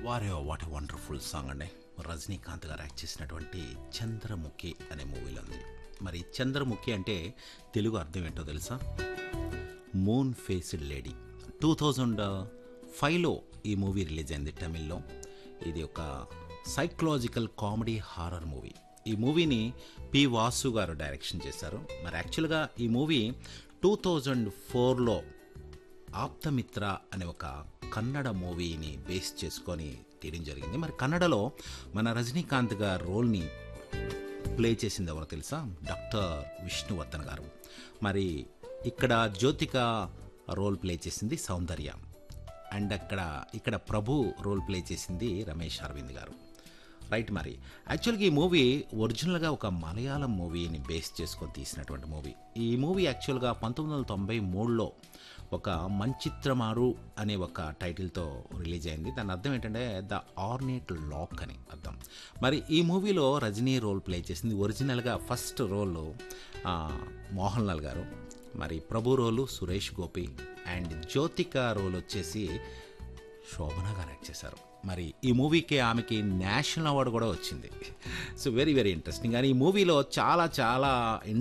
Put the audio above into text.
వారే what a wonderful song అండి రజనీకాంత్ గారు యాక్ట్ చేసినటువంటి చంద్రముఖి అనే మూవీలో ఉంది మరి చంద్రముఖి అంటే తెలుగు అర్థం ఏంటో తెలుసా moon faced lady two thousand ఫైవ్లో ఈ మూవీ రిలీజ్ అయింది తమిళ్లో ఇది ఒక సైకలాజికల్ కామెడీ హారర్ మూవీ ఈ మూవీని పి వాసు గారు డైరెక్షన్ చేశారు మరి యాక్చువల్గా ఈ మూవీ టూ థౌజండ్ ఫోర్లో ఆప్తమిత్ర అనే ఒక కన్నడ మూవీని బేస్ చేసుకొని తీయడం జరిగింది మరి కన్నడలో మన రజనీకాంత్ గారు రోల్ని ప్లే చేసింది ఎవరో తెలుసా డాక్టర్ విష్ణువర్ధన్ గారు మరి ఇక్కడ జ్యోతిక రోల్ ప్లే చేసింది సౌందర్య అండ్ అక్కడ ఇక్కడ ప్రభు రోల్ ప్లే చేసింది రమేష్ అరవింద్ గారు రైట్ మరి యాక్చువల్గా ఈ మూవీ ఒరిజినల్గా ఒక మలయాళం మూవీని బేస్ చేసుకొని తీసినటువంటి మూవీ ఈ మూవీ యాక్చువల్గా పంతొమ్మిది వందల తొంభై మూడులో ఒక మంచిత్రమారు అనే ఒక టైటిల్తో రిలీజ్ అయింది దాని అర్థం ఏంటంటే ద ఆర్నేట్ లాక్ అని అర్థం మరి ఈ మూవీలో రజనీ రోల్ ప్లే చేసింది ఒరిజినల్గా ఫస్ట్ రోల్ మోహన్ లాల్ గారు మరి Prabhu role Suresh Gopi and Jyothika role వచ్చేసి శోభన గారు యాక్ట్ చేశారు మరి ఈ మూవీకి ఆమెకి నేషనల్ అవార్డు కూడా వచ్చింది సో వెరీ వెరీ ఇంట్రెస్టింగ్ కానీ ఈ మూవీలో చాలా చాలా